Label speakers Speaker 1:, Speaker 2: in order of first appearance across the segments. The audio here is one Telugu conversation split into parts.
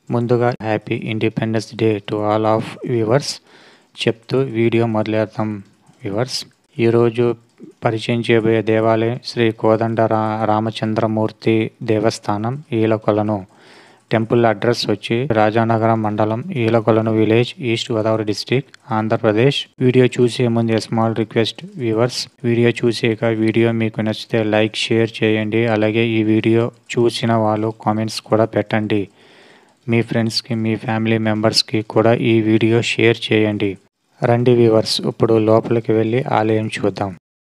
Speaker 1: ముందుగా happy independence day to all of viewers చెప్తూ వీడియో మొదలెడతాం వ్యూవర్స్ ఈరోజు పరిచయం చేయబోయే దేవాలయం శ్రీ కోదండ రా రామచంద్రమూర్తి దేవస్థానం ఈలకొలను టెంపుల్ అడ్రస్ వచ్చి రాజానగరం మండలం Eelakolanu village east Godavari district Andhra Pradesh video చూసే ముందు స్మాల్ రిక్వెస్ట్ వ్యూవర్స్ వీడియో చూసాక వీడియో మీకు నచ్చితే లైక్ షేర్ చేయండి అలాగే ఈ వీడియో చూసిన వాళ్ళు కామెంట్స్ కూడా పెట్టండి మీ ఫ్రెండ్స్కి మీ ఫ్యామిలీ మెంబర్స్కి కూడా ఈ వీడియో షేర్ చేయండి రండి వ్యూవర్స్ ఇప్పుడు లోపలికి వెళ్ళి ఆలయం చూద్దాం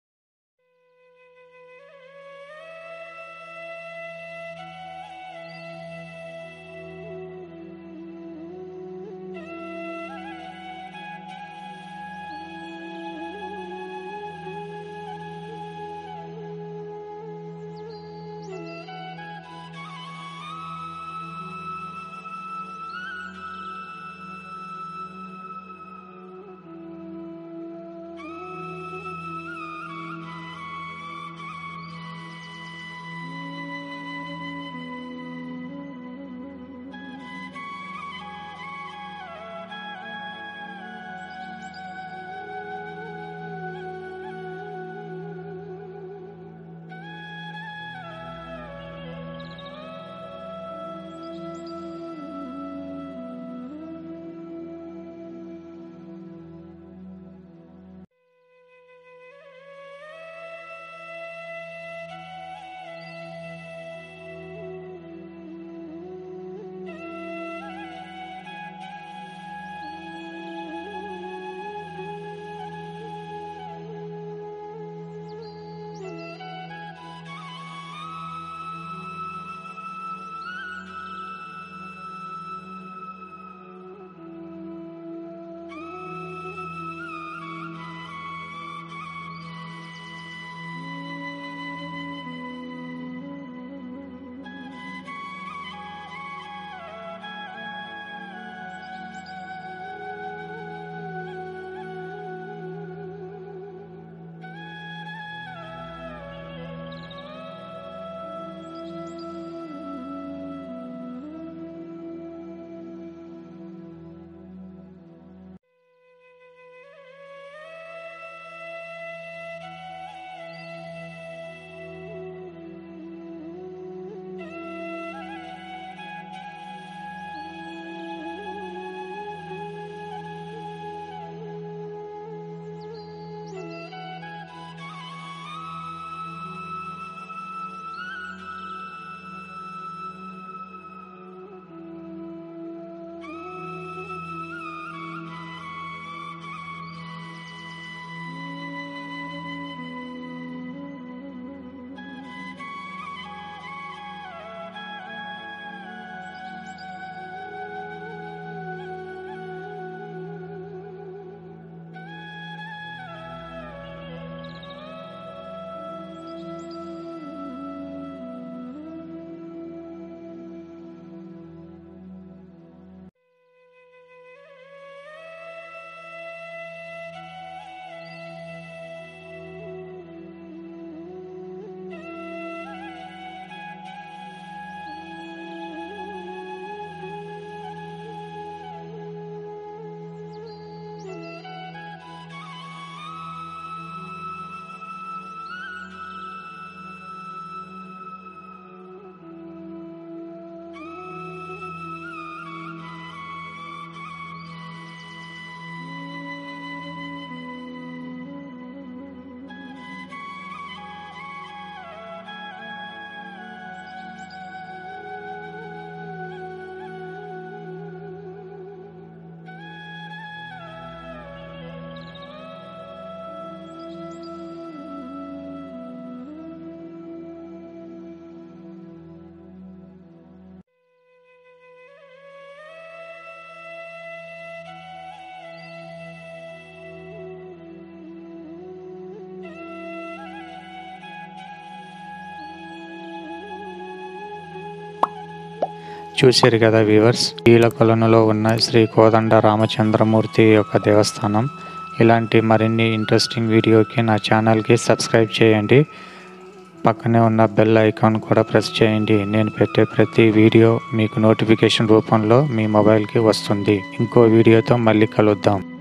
Speaker 1: చూశారు కదా వ్యూవర్స్ ఈలకొలనులో ఉన్న శ్రీ కోదండ రామచంద్రమూర్తి యొక్క దేవస్థానం ఇలాంటి మరిన్ని ఇంట్రెస్టింగ్ వీడియోకి నా ఛానల్కి సబ్స్క్రైబ్ చేయండి పక్కనే ఉన్న బెల్ ఐకాన్ కూడా ప్రెస్ చేయండి నేను పెట్టే ప్రతి వీడియో మీకు నోటిఫికేషన్ రూపంలో మీ మొబైల్కి వస్తుంది ఇంకో వీడియోతో మళ్ళీ కలుద్దాం